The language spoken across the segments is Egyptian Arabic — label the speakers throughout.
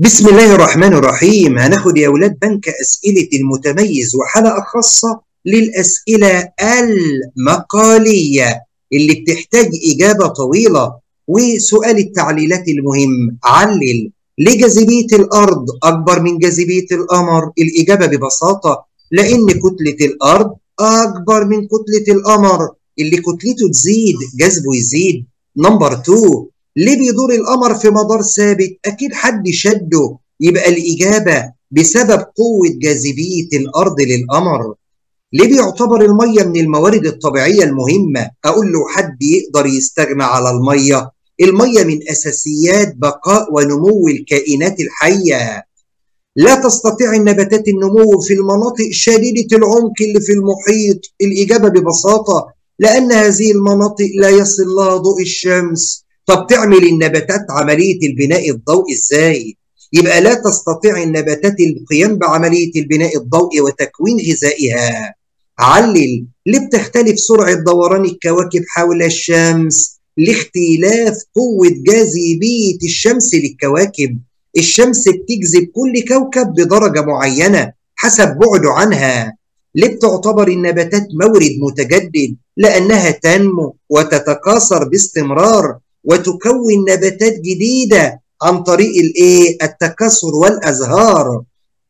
Speaker 1: بسم الله الرحمن الرحيم هناخد يا ولاد بنك أسئلة المتميز وحلقة خاصة للأسئلة المقالية اللي بتحتاج إجابة طويلة وسؤال التعليلات المهم علل ليه جاذبية الأرض أكبر من جاذبية القمر؟ الإجابة ببساطة لأن كتلة الأرض أكبر من كتلة القمر اللي كتلته تزيد جذبه يزيد نمبر 2 ليه بيدور القمر في مدار ثابت؟ أكيد حد شده يبقى الإجابة بسبب قوة جاذبية الأرض للقمر. ليه بيعتبر المية من الموارد الطبيعية المهمة؟ أقول له حد يقدر يستغنى على المية؟ المية من أساسيات بقاء ونمو الكائنات الحية. لا تستطيع النباتات النمو في المناطق شديدة العمق اللي في المحيط. الإجابة ببساطة لأن هذه المناطق لا يصل لها ضوء الشمس. طب تعمل النباتات عملية البناء الضوئي ازاي؟ يبقى لا تستطيع النباتات القيام بعملية البناء الضوئي وتكوين غذائها. علل ليه بتختلف سرعة دوران الكواكب حول الشمس لاختلاف قوة جاذبية الشمس للكواكب. الشمس بتجذب كل كوكب بدرجة معينة حسب بعده عنها. ليه بتعتبر النباتات مورد متجدد؟ لأنها تنمو وتتكاثر باستمرار وتكون نباتات جديدة عن طريق الايه التكاثر والازهار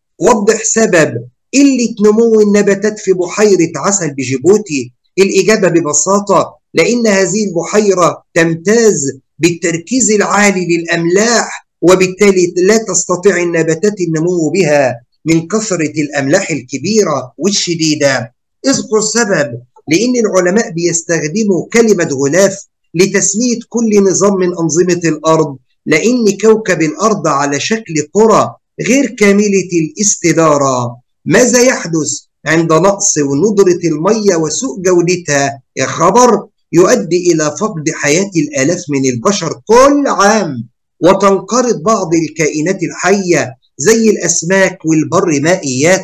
Speaker 1: وضح سبب قلة نمو النباتات في بحيرة عسل بجيبوتي الإجابة ببساطة لأن هذه البحيرة تمتاز بالتركيز العالي للأملاح وبالتالي لا تستطيع النباتات النمو بها من كثرة الأملاح الكبيرة والشديدة اذكر سبب لأن العلماء بيستخدموا كلمة غلاف لتسمية كل نظام من أنظمة الأرض لأن كوكب الأرض على شكل قرى غير كاملة الاستدارة ماذا يحدث عند نقص وندرة المية وسوء جودتها يا خبر يؤدي إلى فقد حياة الآلاف من البشر كل عام وتنقرض بعض الكائنات الحية زي الأسماك والبر مائيات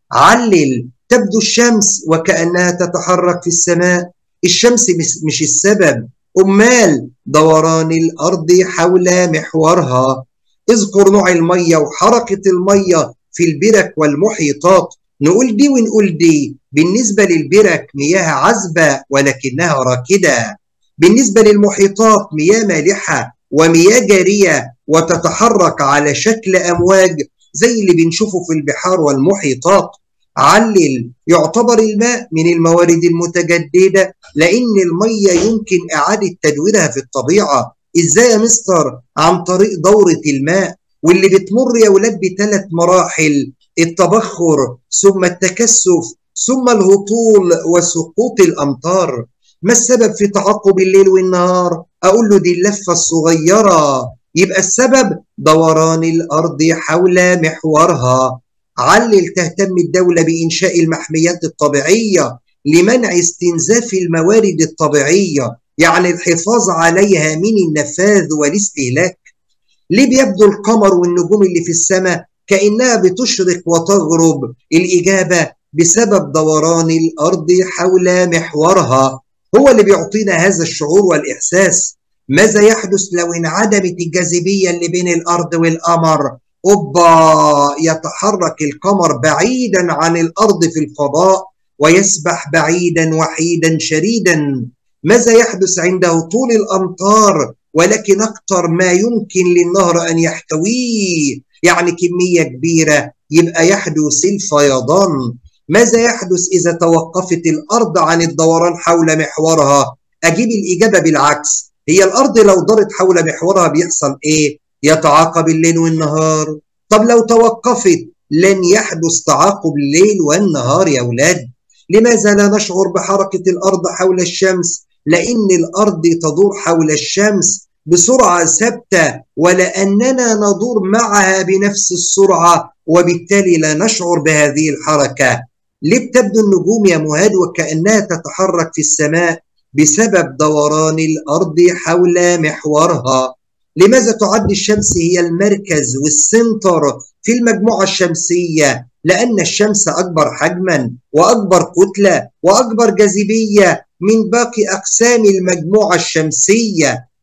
Speaker 1: علل تبدو الشمس وكأنها تتحرك في السماء الشمس مش السبب أمال دوران الأرض حول محورها اذكر نوع المية وحركة المية في البرك والمحيطات نقول دي ونقول دي بالنسبة للبرك مياه عذبة ولكنها راكدة بالنسبة للمحيطات مياه مالحة ومياه جارية وتتحرك على شكل أمواج زي اللي بنشوفه في البحار والمحيطات علل يعتبر الماء من الموارد المتجددة لأن المية يمكن إعادة تدويرها في الطبيعة إزاي يا مستر عن طريق دورة الماء واللي بتمر يا ولاد بثلاث مراحل التبخر ثم التكثف ثم الهطول وسقوط الأمطار ما السبب في تعقب الليل والنهار أقول له دي اللفة الصغيرة يبقى السبب دوران الأرض حول محورها علل تهتم الدولة بإنشاء المحميات الطبيعية لمنع استنزاف الموارد الطبيعية يعني الحفاظ عليها من النفاذ والاستهلاك ليه بيبدو القمر والنجوم اللي في السماء كأنها بتشرق وتغرب الإجابة بسبب دوران الأرض حول محورها هو اللي بيعطينا هذا الشعور والإحساس ماذا يحدث لو انعدمت الجاذبية اللي بين الأرض والقمر اوبا يتحرك القمر بعيدا عن الارض في الفضاء ويسبح بعيدا وحيدا شريدا ماذا يحدث عند هطول الامطار ولكن اكثر ما يمكن للنهر ان يحتويه يعني كميه كبيره يبقى يحدث الفيضان ماذا يحدث اذا توقفت الارض عن الدوران حول محورها اجيب الاجابه بالعكس هي الارض لو دارت حول محورها بيحصل ايه يتعاقب الليل والنهار طب لو توقفت لن يحدث تعاقب الليل والنهار يا أولاد لماذا لا نشعر بحركة الأرض حول الشمس لأن الأرض تدور حول الشمس بسرعة ثابتة ولأننا ندور معها بنفس السرعة وبالتالي لا نشعر بهذه الحركة ليه بتبدو النجوم يا مهاد وكأنها تتحرك في السماء بسبب دوران الأرض حول محورها لماذا تعد الشمس هي المركز والسنتر في المجموعة الشمسية؟ لأن الشمس أكبر حجما وأكبر كتلة وأكبر جاذبية من باقي أقسام المجموعة الشمسية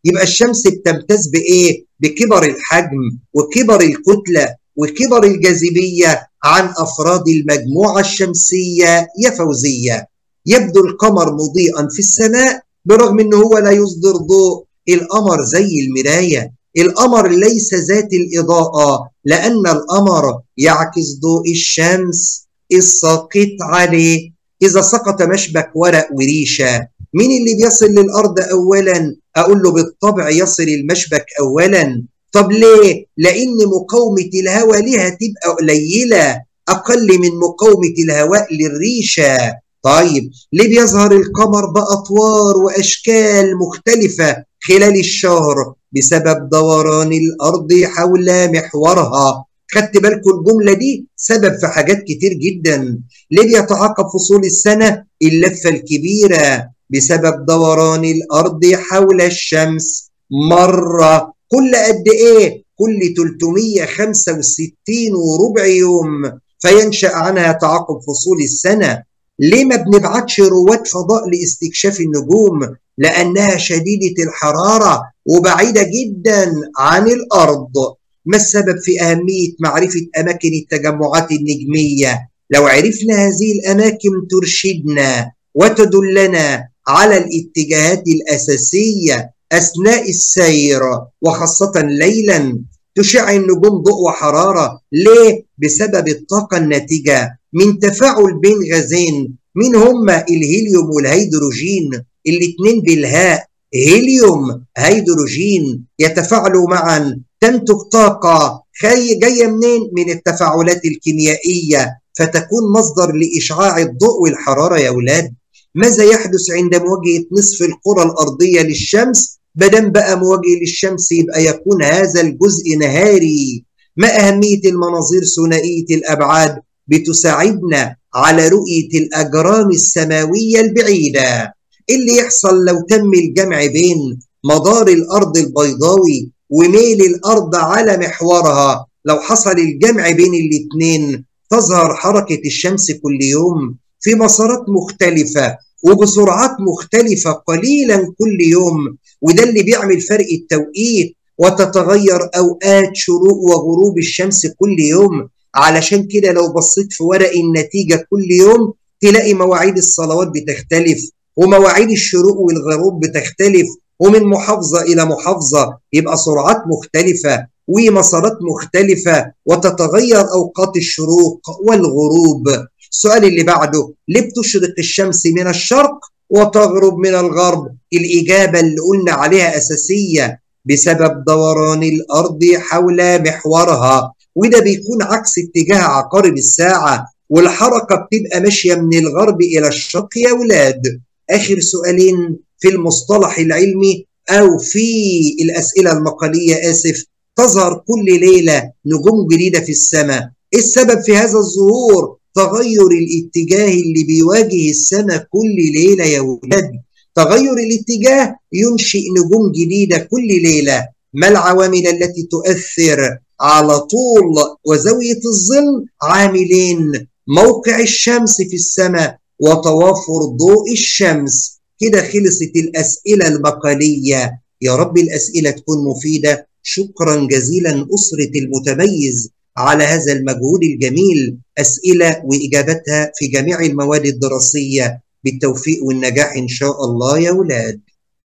Speaker 1: يبقى الشمس بتمتاز بايه بكبر الحجم وكبر الكتله وكبر الجاذبيه عن افراد المجموعه الشمسيه يا فوزيه يبدو القمر مضيئا في السماء برغم انه هو لا يصدر ضوء القمر زي المرايه القمر ليس ذات الاضاءه لان القمر يعكس ضوء الشمس الساقط عليه اذا سقط مشبك ورق وريشه مين اللي بيصل للارض اولا اقول له بالطبع يصل المشبك اولا طب ليه لان مقاومه الهواء لها تبقى قليله اقل من مقاومه الهواء للريشه طيب ليه بيظهر القمر باطوار واشكال مختلفه خلال الشهر بسبب دوران الارض حول محورها خدت بالكم الجملة دي سبب في حاجات كتير جدا ليه بيتعاقب فصول السنة اللفة الكبيرة بسبب دوران الأرض حول الشمس مرة كل قد إيه؟ كل 365 وربع يوم فينشأ عنها تعاقب فصول السنة ليه ما بنبعتش رواد فضاء لاستكشاف النجوم لأنها شديدة الحرارة وبعيدة جدا عن الأرض ما السبب في أهمية معرفة أماكن التجمعات النجمية لو عرفنا هذه الأماكن ترشدنا وتدلنا على الاتجاهات الأساسية أثناء السير وخاصة ليلا تشع النجوم ضوء وحرارة ليه؟ بسبب الطاقة الناتجة من تفاعل بين غازين مين هما الهيليوم والهيدروجين الاتنين بالهاء هيليوم هيدروجين يتفاعلوا معا تنتج طاقة جاية منين؟ من التفاعلات الكيميائية فتكون مصدر لإشعاع الضوء والحرارة يا أولاد ماذا يحدث عند مواجهة نصف الكرة الأرضية للشمس؟ بدل بقى مواجه للشمس يبقى يكون هذا الجزء نهاري ما أهمية المناظير ثنائية الأبعاد بتساعدنا على رؤية الأجرام السماوية البعيدة اللي يحصل لو تم الجمع بين مدار الأرض البيضاوي وميل الأرض على محورها لو حصل الجمع بين الاثنين تظهر حركة الشمس كل يوم في مسارات مختلفة وبسرعات مختلفة قليلا كل يوم وده اللي بيعمل فرق التوقيت وتتغير أوقات شروق وغروب الشمس كل يوم علشان كده لو بصيت في ورق النتيجة كل يوم تلاقي مواعيد الصلوات بتختلف ومواعيد الشروق والغروب بتختلف ومن محافظة إلى محافظة يبقى سرعات مختلفة ومسارات مختلفة وتتغير أوقات الشروق والغروب السؤال اللي بعده ليه بتشرق الشمس من الشرق وتغرب من الغرب الإجابة اللي قلنا عليها أساسية بسبب دوران الأرض حول محورها وده بيكون عكس اتجاه عقارب الساعة والحركة بتبقى ماشية من الغرب إلى الشرق يا ولاد آخر سؤالين في المصطلح العلمي أو في الأسئلة المقالية آسف تظهر كل ليلة نجوم جديدة في السماء السبب في هذا الظهور تغير الاتجاه اللي بيواجه السماء كل ليلة يا ولاد تغير الاتجاه ينشئ نجوم جديدة كل ليلة ما العوامل التي تؤثر على طول وزاوية الظل عاملين موقع الشمس في السماء وتوافر ضوء الشمس كده خلصت الأسئلة المقالية يا رب الأسئلة تكون مفيدة شكرا جزيلا أسرة المتميز على هذا المجهود الجميل أسئلة وإجابتها في جميع المواد الدراسية بالتوفيق والنجاح إن شاء الله يا ولاد